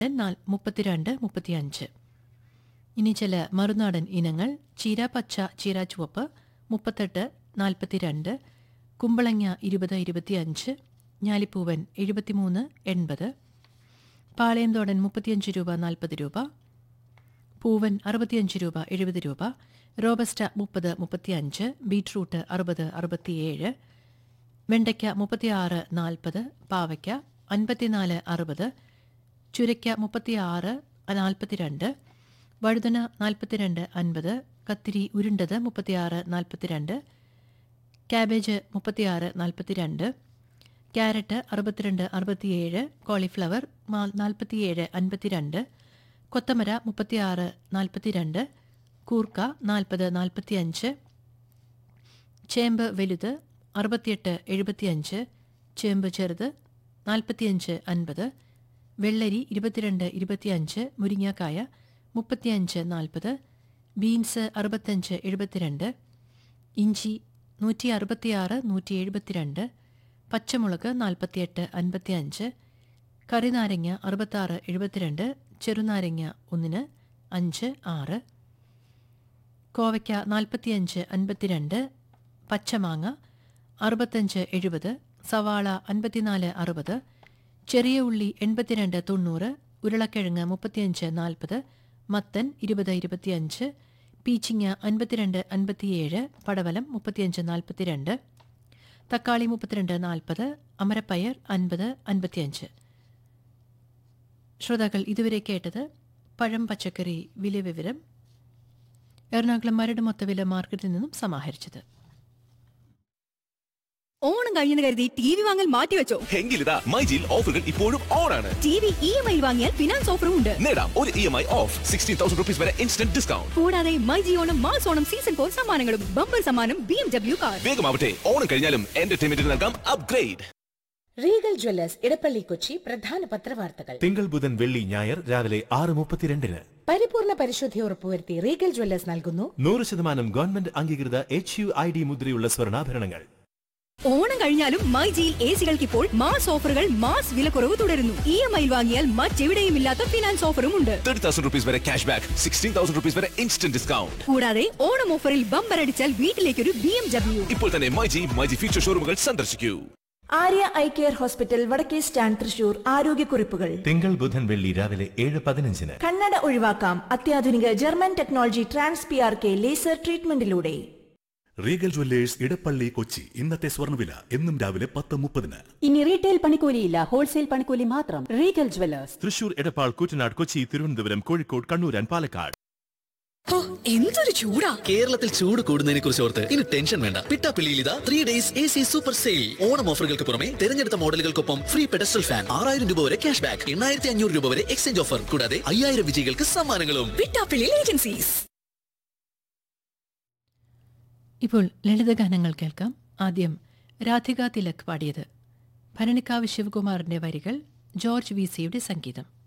നാൽ- മുപ്പത്തിരണ്ട് മുപ്പത്തിയഞ്ച് ഇനി ചില മറുനാടൻ ഇനങ്ങൾ ചീര പച്ച ചീര ചുവപ്പ് മുപ്പത്തെട്ട് നാൽപ്പത്തിരണ്ട് കുമ്പളങ്ങ ഇരുപത് ഇരുപത്തിയഞ്ച് ഞാലിപ്പൂവൻ എഴുപത്തിമൂന്ന് എൺപത് പാളയന്തോടൻ മുപ്പത്തിയഞ്ച് രൂപ നാൽപ്പത് രൂപ പൂവൻ അറുപത്തിയഞ്ച് രൂപ എഴുപത് രൂപ റോബസ്റ്റ മുപ്പത് മുപ്പത്തിയഞ്ച് ബീട്രൂട്ട് അറുപത് അറുപത്തിയേഴ് വെണ്ടയ്ക്ക മുപ്പത്തിയാറ് നാൽപ്പത് പാവയ്ക്ക അൻപത്തിനാല് അറുപത് ചുരയ്ക്ക മുപ്പത്തിയാറ് നാൽപ്പത്തിരണ്ട് വഴുതന നാൽപ്പത്തിരണ്ട് അൻപത് കത്തിരി ഉരുണ്ടത് മുപ്പത്തിയാറ് നാൽപ്പത്തിരണ്ട് ക്യാബേജ് മുപ്പത്തിയാറ് നാൽപ്പത്തിരണ്ട് ക്യാരറ്റ് അറുപത്തിരണ്ട് അറുപത്തിയേഴ് കോളിഫ്ലവർ മാ- നാൽപ്പത്തിയേഴ് അൻപത്തിരണ്ട് കൊത്തമര മുപ്പത്തിയാറ് നാൽപ്പത്തിരണ്ട് കൂർക്ക നാൽപ്പത് നാൽപ്പത്തിയഞ്ച് ചേമ്പ് വലുത് അറുപത്തിയെട്ട് എഴുപത്തിയഞ്ച് ചേമ്പ് ചെറുത് നാൽപ്പത്തിയഞ്ച് അൻപത് വെള്ളരി ഇരുപത്തിരണ്ട് ഇരുപത്തിയഞ്ച് മുരിങ്ങാക്കായ മുപ്പത്തിയഞ്ച് നാൽപ്പത് ബീൻസ് അറുപത്തഞ്ച് എഴുപത്തിരണ്ട് ഇഞ്ചി നൂറ്റി അറുപത്തിയാറ് നൂറ്റി എഴുപത്തിരണ്ട് പച്ചമുളക് നാൽപ്പത്തിയെട്ട് അൻപത്തിയഞ്ച് കറിനാരങ്ങ അറുപത്താറ് എഴുപത്തിരണ്ട് ചെറുനാരങ്ങ ഒന്നിന് അഞ്ച് ആറ് കോവയ്ക്ക നാൽപ്പത്തിയഞ്ച് അൻപത്തിരണ്ട് പച്ചമാങ്ങ അറുപത്തഞ്ച് എഴുപത് സവാള അൻപത്തിനാല് അറുപത് ചെറിയ ഉള്ളി എൺപത്തിരണ്ട് തൊണ്ണൂറ് ഉരുളക്കിഴങ്ങ് മുപ്പത്തിയഞ്ച് നാൽപ്പത് മത്തൻ ഇരുപത് ഇരുപത്തിയഞ്ച് പീച്ചിങ്ങ അൻപത്തിരണ്ട് അൻപത്തിയേഴ് പടവലം മുപ്പത്തിയഞ്ച് നാൽപ്പത്തിരണ്ട് തക്കാളി മുപ്പത്തിരണ്ട് നാൽപ്പത് അമരപ്പയർ അൻപത് അൻപത്തിയഞ്ച് ശ്രോതാക്കൾ ഇതുവരെ കേട്ടത് പഴം പച്ചക്കറി വില വിവരം എറണാകുളം മരട് മൊത്തവില മാർക്കറ്റിൽ നിന്നും സമാഹരിച്ചത് ഓണം കഴിഞ്ഞെന്ന് കരുതി ടി വി വാങ്ങൽ മാറ്റിവെച്ചോ എങ്കിലിതാ മൈജിയിൽ ഓഫറുകൾ ഇപ്പോഴും ഓൺ ആണ് T V E M I വാങ്ങിയാൽ ഫിനാൻസ് ഓഫറും ഉണ്ട് നേടാം ഒരു E M I of sixteen thousand rupees വരെ ഇൻസ്റ്റന്റ് ഡിസ്കൗണ്ട് കൂടാതെ myG Onam mass Onam season four സമ്മാനങ്ങളും ബമ്പർ സമ്മാനം ബി എം ഡബ്ല്യു കാർ വേഗമാവട്ടെ ഓണം കഴിഞ്ഞാലും എന്റർടൈൻമെന്റിന് നൽകാം upgrade Regal Jewellers Edappally Kochi പ്രധാന പത്രവാർത്തകൾ തിങ്കൾ ബുധൻ വെള്ളി ഞായർ രാവിലെ ആറ് മുപ്പത്തിരണ്ടിന് പരിപൂർണ പരിശുദ്ധി ഉറപ്പുവരുത്തി റീഗൽ ജ്വല്ലേഴ്സ് നൽകുന്നു നൂറ് ശതമാനം ഗവൺമെന്റ് അംഗീകൃത എച്ച് യു ഐ ഡി മുദ്രയുള്ള സ്വർണ്ണാഭരണങ്ങൾ ഓണം കഴിഞ്ഞാലും മൈജിയിൽ എ സികൾക്ക് ഇപ്പോൾ മാസ് ഓഫറുകൾ മാസ് വിലക്കുറവ് തുടരുന്നു ഇ എം ഐ വാങ്ങിയാൽ മറ്റെവിടെയും ഇല്ലാത്ത ഫിനാൻസ് ഓഫറും ഉണ്ട് തേർട്ടി തൗസൻഡ് റുപ്പീസ് വരെ cash back sixteen thousand rupees വരെ ഇൻസ്റ്റന്റ് ഡിസ്കൗണ്ട് കൂടാതെ ഓണം ഓഫറിൽ ബമ്പർ അടിച്ചാൽ വീട്ടിലേക്കൊരു ബി എം ഡബ്ല്യു ഇപ്പോൾ തന്നെ മൈജി മൈജി ഫ്യൂച്ചർ ഷോറൂമുകൾ സന്ദർശിക്കൂ ആര്യ ഐ കെയർ ഹോസ്പിറ്റൽ വടക്കേ സ്റ്റാൻഡ് തൃശൂർ ആരോഗ്യക്കുറിപ്പുകൾ തിങ്കൾ ബുധൻ വെള്ളി രാവിലെ ഏഴ് പതിനഞ്ചിന് കണ്ണട ഒഴിവാക്കാം അത്യാധുനിക German technology trans P R K laser ട്രീറ്റ്മെന്റിലൂടെ റീഗൽ ജ്വല്ലേഴ്സ് ഇടപ്പള്ളി കൊച്ചി ഇന്നത്തെ സ്വർണ്ണവില എന്നും രാവിലെ പത്ത് മുപ്പതിന് ഇനി റീറ്റെയിൽ പണിക്കൂലിയില്ല ഹോൾസെയിൽ പണിക്കൂലി മാത്രം Regal Jewellers Thrissur Edappal Kuttanad Kochi Thiruvananthapuram Kozhikode Kannur and Palakkad എന്തൊരു ചൂടാ കേരളത്തിൽ ചൂട് കൂടുന്നതിനെ കുറിച്ച് ഓർത്ത് ഇനി ടെൻഷൻ വേണ്ട പിട്ടാപ്പിള്ളിയിൽ ഇതാ three days A C super sale Onam ഓഫറുകൾക്ക് പുറമെ തിരഞ്ഞെടുത്ത മോഡലുകൾക്കൊപ്പം ഫ്രീ പെഡസ്റ്റൽ ഫാൻ ആറായിരം രൂപ വരെ ക്യാഷ് ബാക്ക് എണ്ണായിരത്തി അഞ്ഞൂറ് രൂപ വരെ എക്സ്ചേഞ്ച് ഓഫർ കൂടാതെ അയ്യായിരം വിജയികൾക്ക് സമ്മാനങ്ങളും വിട്ടാപ്പിള്ളി ഏജൻസീസ് ഇപ്പോൾ ലളിതഗാനങ്ങൾ കേൾക്കാം ആദ്യം രാധിക തിലക് പാടിയത് ഭരണിക്കാവ് ശിവകുമാറിന്റെ വരികൾ ജോർജ് വി സിയുടെ സംഗീതം